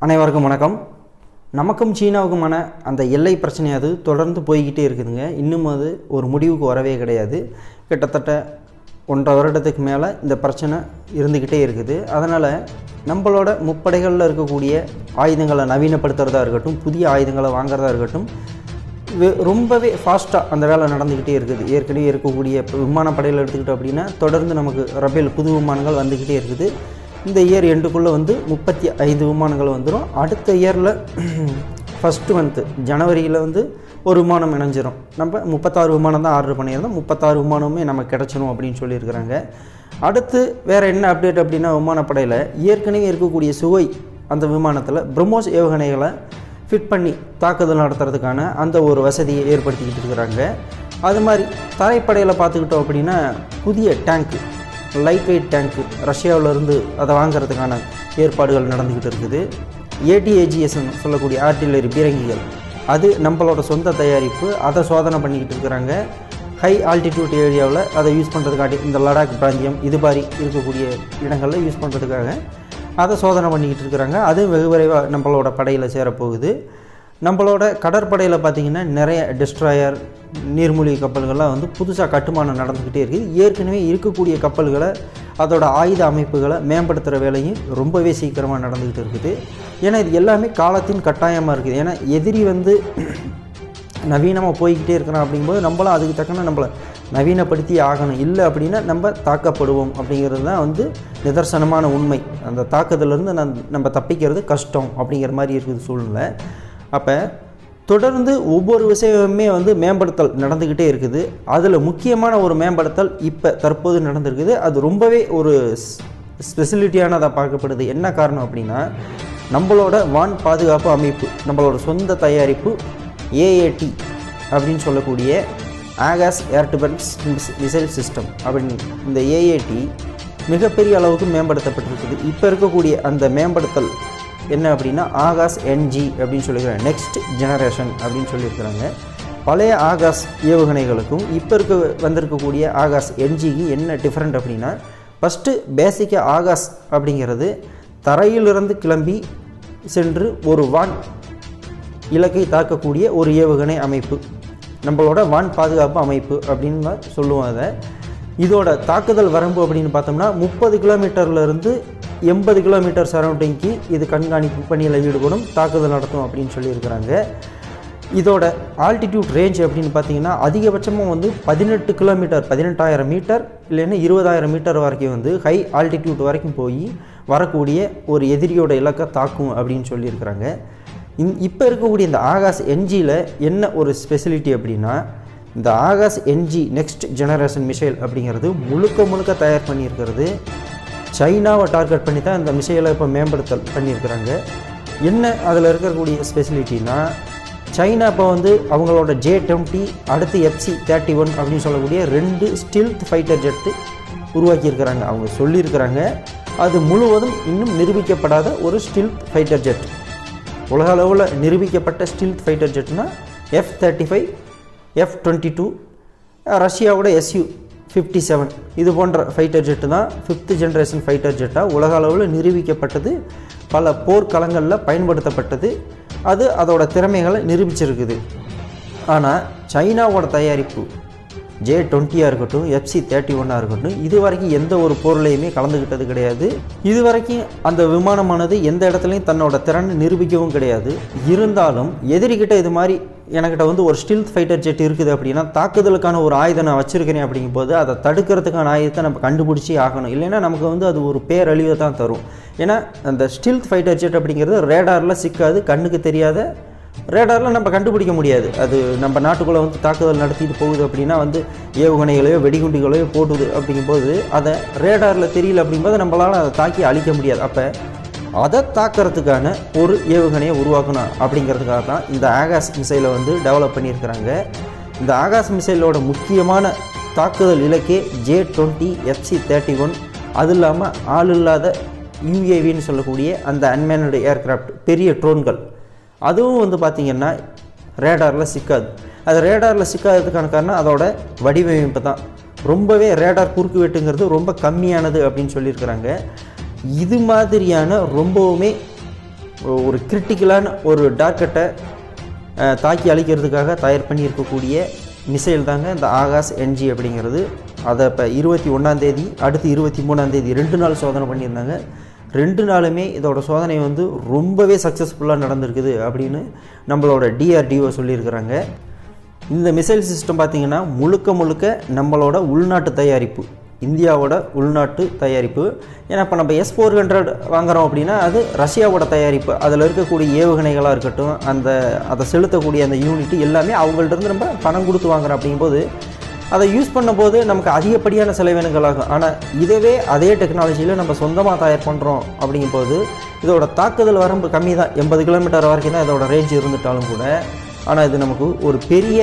அனைவருக்கும் வணக்கம் நமக்கும் சீனாவுக்குமான அந்த எல்லை பிரச்சனை அது தொடர்ந்து போய்கிட்டே இருக்குதுங்க இன்னும் அது ஒரு முடிவுக்கு வரவே கிடையாது கிட்டத்தட்ட ஒன்றரை வருடத்துக்கு மேலே இந்த பிரச்சனை இருந்துக்கிட்டே இருக்குது அதனால் நம்மளோட முப்படைகளில் இருக்கக்கூடிய ஆயுதங்களை நவீனப்படுத்துகிறதா இருக்கட்டும் புதிய ஆயுதங்களை வாங்குறதா இருக்கட்டும் வெ- ரொம்பவே ஃபாஸ்ட்டாக அந்த வேலை நடந்துக்கிட்டே இருக்குது ஏற்கனவே இருக்கக்கூடிய இப்போ விமானப்படையில் எடுத்துக்கிட்டோம் அப்படின்னா தொடர்ந்து நமக்கு ரபேல் புது விமானங்கள் வந்துக்கிட்டே இருக்குது இந்த இயர் எண்டுக்குள்ளே வந்து முப்பத்தி ஐந்து விமானங்கள் வந்துடும் அடுத்த இயரில் ஃபஸ்ட்டு மந்த்து ஜனவரியில் வந்து ஒரு விமானம் இணைஞ்சிரும் நம்ம முப்பத்தாறு விமானம் தான் ஆர்டர் பண்ணியிருந்தோம் முப்பத்தாறு விமானமுமே நமக்கு கிடச்சிரும் அப்படின்னு சொல்லியிருக்கிறாங்க அடுத்து வேறு என்ன அப்டேட் அப்படின்னா விமானப்படையில் ஏற்கனவே இருக்கக்கூடிய சுவை அந்த விமானத்தில் பிரம்மோஸ் ஏவுகணைகளை ஃபிட் பண்ணி தாக்குதல் நடத்துறதுக்கான அந்த ஒரு வசதியை ஏற்படுத்திக்கிட்டு இருக்கிறாங்க அது மாதிரி தரைப்படையில் பார்த்துக்கிட்டோம் அப்படின்னா புதிய டேங்க்கு லைட் வெயிட் டேங்க்கு ரஷ்யாவிலேருந்து அதை வாங்குறதுக்கான ஏற்பாடுகள் நடந்துக்கிட்டு இருக்குது ஏடிஏஜிஎஸ்ன்னு சொல்லக்கூடிய ஆர்டிலரி பீரங்கிகள் அது நம்மளோட சொந்த தயாரிப்பு அதை சோதனை பண்ணிக்கிட்டு இருக்கிறாங்க ஹை ஆல்டிடியூட் ஏரியாவில் அதை யூஸ் பண்ணுறதுக்காண்டி இந்த லடாக் பிராந்தியம் இது மாதிரி இருக்கக்கூடிய இடங்களில் யூஸ் பண்ணுறதுக்காக அதை சோதனை பண்ணிக்கிட்டு இருக்கிறாங்க அது வெகு விரைவாக நம்மளோட படையில் சேரப்போகுது நம்மளோட கடற்படையில் பார்த்திங்கன்னா நிறைய டெஸ்ட்ராயர் நீர்மூழ்கி கப்பல்கள்லாம் வந்து புதுசாக கட்டுமானம் நடந்துக்கிட்டே இருக்குது ஏற்கனவே இருக்கக்கூடிய கப்பல்களை அதோட ஆயுத அமைப்புகளை மேம்படுத்துகிற வேலையும் ரொம்பவே சீக்கிரமாக நடந்துக்கிட்டு இருக்குது ஏன்னா இது எல்லாமே காலத்தின் கட்டாயமாக இருக்குது ஏன்னா எதிரி வந்து நவீனமாக போய்கிட்டே இருக்கிறோம் அப்படிங்கும்போது நம்மளும் அதுக்கு தக்கன நம்மளை நவீனப்படுத்தி ஆகணும் இல்லை அப்படின்னா நம்ம தாக்கப்படுவோம் அப்படிங்கிறது தான் வந்து நிதர்சனமான உண்மை அந்த தாக்குதலேருந்து நம் நம்ம தப்பிக்கிறது கஷ்டம் அப்படிங்கிற மாதிரி இருக்குது சூழ்நிலை அப்போ தொடர்ந்து ஒவ்வொரு விஷயமுமே வந்து மேம்படுத்தல் நடந்துக்கிட்டே இருக்குது அதில் முக்கியமான ஒரு மேம்படுத்தல் இப்போ தற்போது நடந்திருக்குது அது ரொம்பவே ஒரு ஸ்பெசிலிட்டியானதாக பார்க்கப்படுது என்ன காரணம் அப்படின்னா நம்மளோட வான் பாதுகாப்பு அமைப்பு நம்மளோட சொந்த தயாரிப்பு ஏஏடி அப்படின்னு சொல்லக்கூடிய Akash air defence missile system அப்படின்னு இந்த ஏஏடி மிகப்பெரிய அளவுக்கு மேம்படுத்தப்பட்டிருக்குது இப்போ இருக்கக்கூடிய அந்த மேம்படுத்தல் என்ன அப்படின்னா ஆகாஸ் என்ஜி அப்படின்னு சொல்லியிருக்காங்க நெக்ஸ்ட் ஜெனரேஷன் அப்படின்னு சொல்லியிருக்கிறாங்க பழைய ஆகாஸ் ஏவுகணைகளுக்கும் இப்போ இருக்க வந்திருக்கக்கூடிய ஆகாஸ் என்ஜிக்கு என்ன டிஃப்ரெண்ட் அப்படின்னா ஃபஸ்ட்டு பேசிக்காக ஆகாஸ் அப்படிங்கிறது தரையிலிருந்து கிளம்பி சென்று ஒரு வான் இலக்கை தாக்கக்கூடிய ஒரு ஏவுகணை அமைப்பு நம்மளோட வான் பாதுகாப்பு அமைப்பு அப்படின்னு தான் சொல்லுவோம் அதை இதோட தாக்குதல் வரம்பு அப்படின்னு பார்த்தோம்னா முப்பது கிலோமீட்டர்லேருந்து எண்பது கிலோமீட்டர் சரௌண்டிங்க்கு இது கண்காணிப்பு பணியில் ஈடுபடும் தாக்குதல் நடத்தும் அப்படின்னு சொல்லியிருக்கிறாங்க இதோட ஆல்டிடியூட் ரேஞ்ச் அப்படின்னு பார்த்தீங்கன்னா அதிகபட்சமாக வந்து பதினெட்டு கிலோமீட்டர் பதினெட்டாயிரம் மீட்டர் இல்லைன்னா இருபதாயிரம் மீட்டர் வரைக்கும் வந்து ஹை ஆல்டிடியூட் வரைக்கும் போய் வரக்கூடிய ஒரு எதிரியோட இலக்கை தாக்கும் அப்படின்னு சொல்லியிருக்கிறாங்க இந் இப்போ இருக்கக்கூடிய இந்த ஆகாஸ் என்ஜியில் என்ன ஒரு ஸ்பெசிலிட்டி அப்படின்னா இந்த Akash NG next generation missile அப்படிங்கிறது முழுக்க முழுக்க தயார் பண்ணியிருக்கிறது சைனாவை டார்கெட் பண்ணி தான் இந்த மிசைலை இப்போ மேம்படுத்தல் பண்ணியிருக்கிறாங்க என்ன அதில் இருக்கக்கூடிய ஸ்பெசிலிட்டினா சைனா இப்போ வந்து அவங்களோட ஜே டுவெண்ட்டி அடுத்து எஃப்சி தேர்ட்டி ஒன் அப்படின்னு சொல்லக்கூடிய ரெண்டு ஸ்டில்த் ஃபைட்டர் ஜெட்டு உருவாக்கியிருக்கிறாங்க அவங்க சொல்லியிருக்கிறாங்க அது முழுவதும் இன்னும் நிரூபிக்கப்படாத ஒரு ஸ்டில்த் ஃபைட்டர் ஜெட் உலக அளவில் நிரூபிக்கப்பட்ட ஸ்டில்த் ஃபைட்டர் ஜெட்னா F thirty five F twenty two ரஷ்யாவோட எஸ்யூ ஃபிஃப்டி செவன் இது போன்ற ஃபைட்டர் ஜெட்டு தான் ஃபிஃப்த் ஜென்ரேஷன் ஃபைட்டர் ஜெட்டாக உலக அளவில் நிரூபிக்கப்பட்டது பல போர்க்களங்களில் பயன்படுத்தப்பட்டது அது அதோட திறமைகளை நிரூபிச்சிருக்குது ஆனால் சைனாவோட தயாரிப்பு ஜே டுவெண்ட்டியாக இருக்கட்டும் எஃப்சி தேர்ட்டி ஒன்னாக இருக்கட்டும் இது வரைக்கும் எந்த ஒரு பொருளையுமே கலந்துக்கிட்டது கிடையாது இது வரைக்கும் அந்த விமானமானது எந்த இடத்துலையும் தன்னோட திறனை நிரூபிக்கவும் கிடையாது இருந்தாலும் எதிரிகிட்ட இது மாதிரி எனக்கிட்ட வந்து ஒரு ஸ்டில்த் ஃபைட்டர் ஜெட் இருக்குது அப்படின்னா தாக்குதலுக்கான ஒரு ஆயுதம் நான் வச்சுருக்கிறேன் அப்படிங்கும்போது அதை தடுக்கிறதுக்கான ஆயுதத்தை நம்ம கண்டுபிடிச்சி ஆகணும் இல்லைன்னா நமக்கு வந்து அது ஒரு பேரழிவை தான் தரும் ஏன்னா அந்த ஸ்டில்த் ஃபைட்டர் ஜெட் அப்படிங்கிறது ரேடாரில் சிக்காது கண்ணுக்கு தெரியாத ரேடாரில் நம்ம கண்டுபிடிக்க முடியாது அது நம்ம நாட்டுக்குள்ளே வந்து தாக்குதல் நடத்திட்டு போகுது அப்படின்னா வந்து ஏவுகணைகளையோ வெடிகுண்டுகளையோ போட்டுது அப்படிங்கும்போது அதை ரேடாரில் தெரியல அப்படிங்கும்போது நம்மளால் அதை தாக்கி அழிக்க முடியாது அப்போ அதை தாக்கிறதுக்கான ஒரு ஏவுகணையை உருவாக்கணும் அப்படிங்கிறதுக்காக தான் இந்த ஆகாஸ் மிசைலை வந்து டெவலப் பண்ணியிருக்கிறாங்க இந்த ஆகாஸ் மிசைலோட முக்கியமான தாக்குதல் இலக்கே J twenty FC thirty one அது இல்லாமல் ஆள் இல்லாத யூஏவின்னு சொல்லக்கூடிய அந்த அன்மேனடு ஏர்கிராஃப்ட் பெரிய ட்ரோன்கள் அதுவும் வந்து பார்த்திங்கன்னா ரேடாரில் சிக்காது அது ரேடாரில் சிக்காததுக்கான காரணம் அதோட வடிவமைப்பு தான் ரொம்பவே ரேடார் குறுக்கு வெட்டுங்கிறது ரொம்ப கம்மியானது அப்படின்னு சொல்லியிருக்கிறாங்க இது மாதிரியான ரொம்பவுமே ஒரு கிரிட்டிக்கலான ஒரு டார்கெட்டை தாக்கி அழிக்கிறதுக்காக தயார் பண்ணி இருக்கக்கூடிய மிசைல் தாங்க இந்த ஆகாஷ் என்ஜி அப்படிங்கிறது அதை இப்போ இருபத்தி ஒன்றாந்தேதி அடுத்து இருபத்தி மூணாந்தேதி ரெண்டு நாள் சோதனை பண்ணியிருந்தாங்க ரெண்டு நாளுமே இதோட சோதனை வந்து ரொம்பவே சக்ஸஸ்ஃபுல்லாக நடந்திருக்குது அப்படின்னு நம்மளோட டிஆர்டிஓ சொல்லியிருக்கிறாங்க இந்த மிசைல் சிஸ்டம் பார்த்திங்கன்னா முழுக்க முழுக்க நம்மளோட உள்நாட்டு தயாரிப்பு இந்தியாவோட உள்நாட்டு தயாரிப்பு ஏன்னா இப்போ நம்ம எஸ் ஃபோர் ஹண்ட்ரட் வாங்குகிறோம் அப்படின்னா அது ரஷ்யாவோட தயாரிப்பு அதில் இருக்கக்கூடிய ஏவுகணைகளாக இருக்கட்டும் அந்த அதை செலுத்தக்கூடிய அந்த யூனிட் எல்லாமே அவங்கள்ட்ட நம்ம பணம் கொடுத்து வாங்குறோம் அப்படிங்கும்போது அதை யூஸ் பண்ணும்போது நமக்கு அதிகப்படியான செலவினங்கள் ஆகும் ஆனால் இதவே அதே டெக்னாலஜியில் நம்ம சொந்தமாக தயார் பண்ணுறோம் அப்படிங்கும்போது இதோட தாக்குதல் வரம்பு கம்மி தான் எண்பது கிலோமீட்டர் வரைக்கும் தான் இதோட ரேஞ்ச் இருந்துட்டாலும் கூட ஆனால் இது நமக்கு ஒரு பெரிய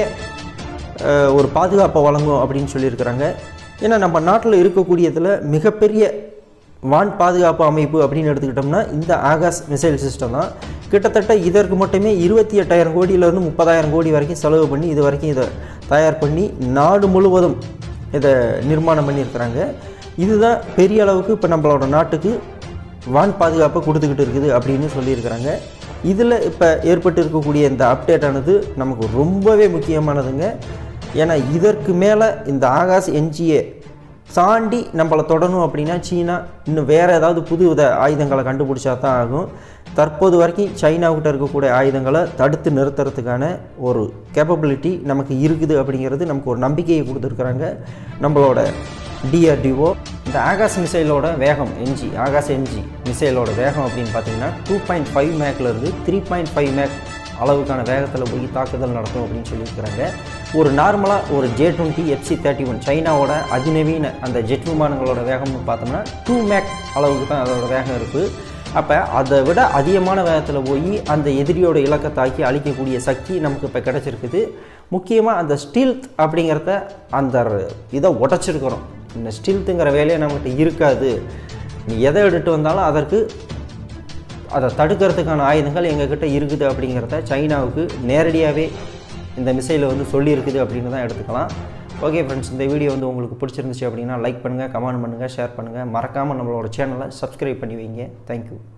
அஹ், ஒரு பாதுகாப்பை வழங்கும் அப்படின்னு சொல்லியிருக்கிறாங்க ஏன்னா நம்ம நாட்டில் இருக்கக்கூடியதில் மிகப்பெரிய வான் பாதுகாப்பு அமைப்பு அப்படின்னு எடுத்துக்கிட்டோம்னா இந்த ஆகாஷ் மிசைல் சிஸ்டம் தான் கிட்டத்தட்ட இதற்கு மட்டுமே இருபத்தி எட்டாயிரம் கோடியிலேருந்து முப்பதாயிரம் கோடி வரைக்கும் செலவு பண்ணி இது வரைக்கும் இதை தயார் பண்ணி நாடு முழுவதும் இதை நிர்மாணம் பண்ணியிருக்கிறாங்க இதுதான் பெரிய அளவுக்கு இப்போ நம்மளோட நாட்டுக்கு வான் பாதுகாப்பை கொடுத்துக்கிட்டு இருக்குது அப்படின்னு சொல்லியிருக்கிறாங்க இதில் இப்போ ஏற்பட்டு இருக்கக்கூடிய இந்த அப்டேட் ஆனது நமக்கு ரொம்பவே முக்கியமானதுங்க ஏன்னா இதற்கு மேலே இந்த ஆகாஷ் என்ஜிஏ தாண்டி நம்மளை தொடணும் அப்படின்னா சீனா இன்னும் வேறு ஏதாவது புது வித ஆயுதங்களை கண்டுபிடிச்சா தான் ஆகும் தற்போது வரைக்கும் சைனாவுக்கிட்ட இருக்கக்கூடிய ஆயுதங்களை தடுத்து நிறுத்துறதுக்கான ஒரு கேப்பபிலிட்டி நமக்கு இருக்குது அப்படிங்கிறது நமக்கு ஒரு நம்பிக்கையை கொடுத்துருக்குறாங்க நம்மளோட டிஆர்டிஓ இந்த ஆகாஷ் மிசைலோட வேகம் என்ஜி ஆகாஷ் என்ஜி மிசைலோட வேகம் அப்படின்னு பார்த்தீங்கன்னா டூ பாயிண்ட் ஃபைவ் மேக்லேருந்து த்ரீ பாயிண்ட் ஃபைவ் மேக் அளவுக்கான வேகத்தில் போய் தாக்குதல் நடத்தும் அப்படின்னு சொல்லியிருக்கிறாங்க ஒரு நார்மலாக ஒரு J twenty FC thirty one சைனாவோட அதிநவீன அந்த ஜெட் விமானங்களோட வேகம்னு பார்த்தோம்னா டூ மேக் அளவுக்கு தான் அதோட வேகம் இருக்குது அப்போ அதை விட அதிகமான வேகத்தில் போய் அந்த எதிரியோட இலக்கை தாக்கி அழிக்கக்கூடிய சக்தி நமக்கு இப்போ கிடச்சிருக்குது முக்கியமாக அந்த ஸ்டீல்த் அப்படிங்கிறத அந்த இதை உடச்சிருக்கிறோம் இந்த ஸ்டீல்த்துங்கிற வேலையை நம்மகிட்ட இருக்காது நீ எதை எடுத்து வந்தாலும் அதற்கு அதை தடுக்கிறதுக்கான ஆயுதங்கள் எங்ககிட்ட இருக்குது அப்படிங்கிறத சைனாவுக்கு நேரடியாகவே இந்த மிசைலை வந்து சொல்லியிருக்குது அப்படின்னு தான் எடுத்துக்கலாம் ஓகே ஃப்ரெண்ட்ஸ் இந்த வீடியோ வந்து உங்களுக்கு பிடிச்சிருந்துச்சு அப்படின்னா லைக் பண்ணுங்கள் கமெண்ட் பண்ணுங்கள் ஷேர் பண்ணுங்கள் மறக்காமல் நம்மளோட சேனலை சப்ஸ்கிரைப் பண்ணி வைங்க தேங்க்யூ